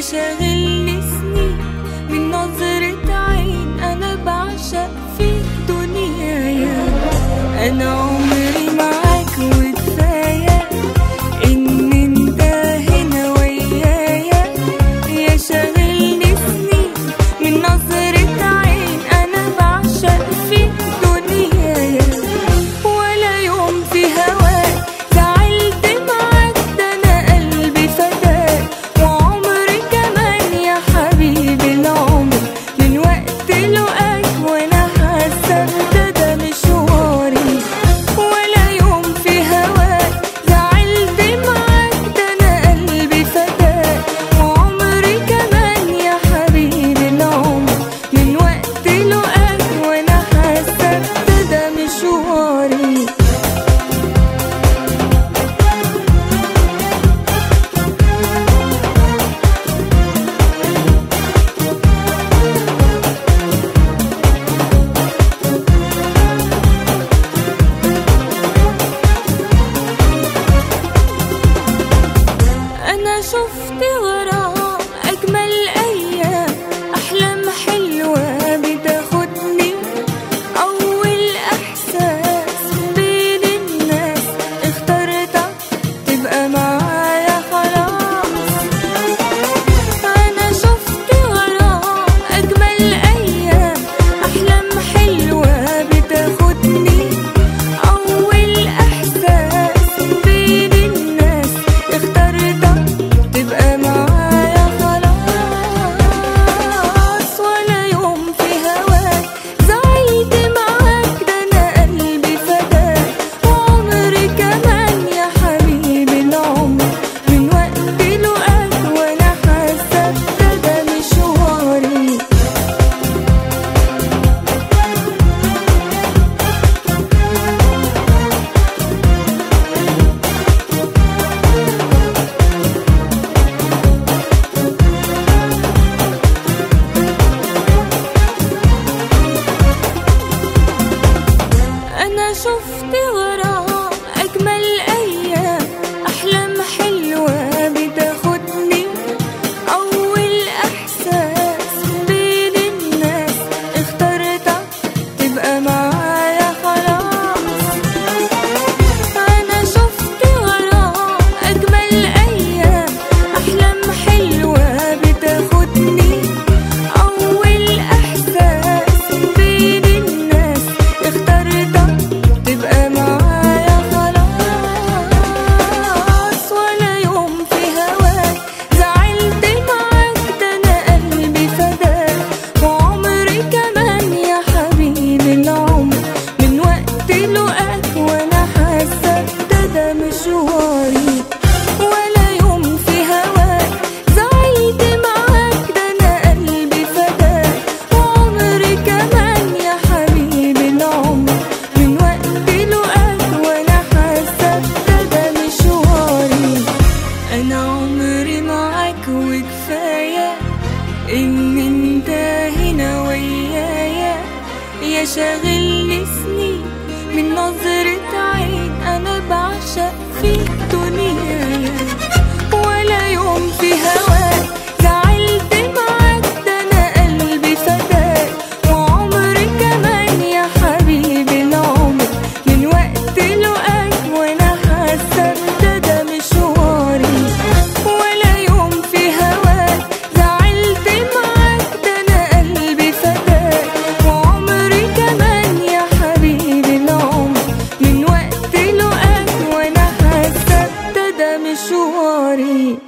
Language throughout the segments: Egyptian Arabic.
شاغلني سنين من نظرة عين أنا بعشق فيك دنيايا أنا عمري معاك وكفاية إن أنت هنا ويايا يا شاغلني سنين من نظرة عين أنا بعشق فيك دنيايا ولا يوم في هواك زعلت معاك ده أنا قلبي فداك وعمري كمان يا حبيبي العمر من وقت لقاك وأنا حاسة ده ده مشواري ولا يوم في هواك زعلت معاك ده أنا قلبي فداك وعمري كمان يا حبيبي العمر من وقت لقاك وأنا حاسة ده ده مشواري أنا شفت غرام أجمل أيام أحلام حلوة بتاخدني أول إحساس بين الناس اخترتك تبقى معايا خلاص أنا شفت غرام أجمل أيام أحلام حلوة بتاخدني أول إحساس بين الناس اخترتك تبقى معايا خلاص ولا يوم في هواك زعلت معاك ده أنا قلبي فداك وعمري كمان يا حبيبي العمر من وقت لقاك وأنا حاسة ده ده مشواري أنا شفت غرام أجمل أيام أحلام حلوة بتاخدني أول إحساس بين الناس اخترتك تبقى معايا خلاص أنا شفت غرام أجمل أيام أحلام حلوة بتاخدني أول إحساس بين الناس اخترتك تبقى معايا خلاص ولا يوم في هواك زعلت معاك ده أنا قلبي فداك وعمري كمان يا حبيبي العمر من وقت لقاك وأنا حاسة ده ده مشواري ولا يوم في هواك زعلت معاك ده أنا قلبي فداك وعمري كمان يا حبيبي العمر من وقت لقاك وأنا حاسة ده ده مشواري أنا عمري معاك وكفاية إن أنت هنا ويايا يا شاغلني سنين من نظرة عين أنا بعشق فيك دنيايا ولا يوم في هواك زعلت معاك ده أنا قلبي فداك وعمري كمان يا حبيبي العمر من وقت لقاك وأنا حاسة ده ده مشواري ولا يوم في هواك زعلت معاك ده أنا قلبي فداك وعمري كمان يا حبيبي العمر من وقت لقاك وأنا حاسة ده ده مشواري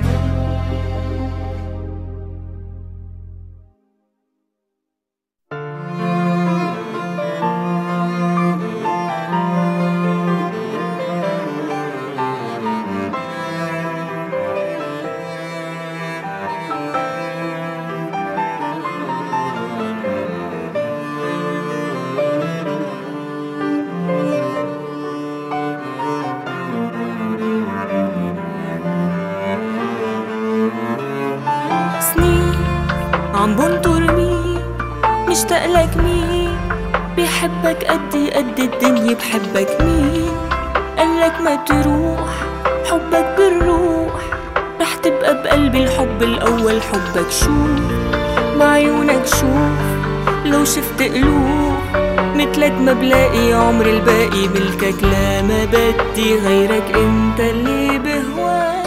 سنين عم بنطر مين مشتاق لك مين بيحبك قدي قد الدنيا بحبك مين قالك ما تروح حبك بالروح رح تبقى بقلبي الحب الحب الأول حبك شوف بعيونك شوف لو شفت قلوب مثلك ما بلاقي عمر الباقي ملكك لا ما بدي غيرك انت اللي بهواك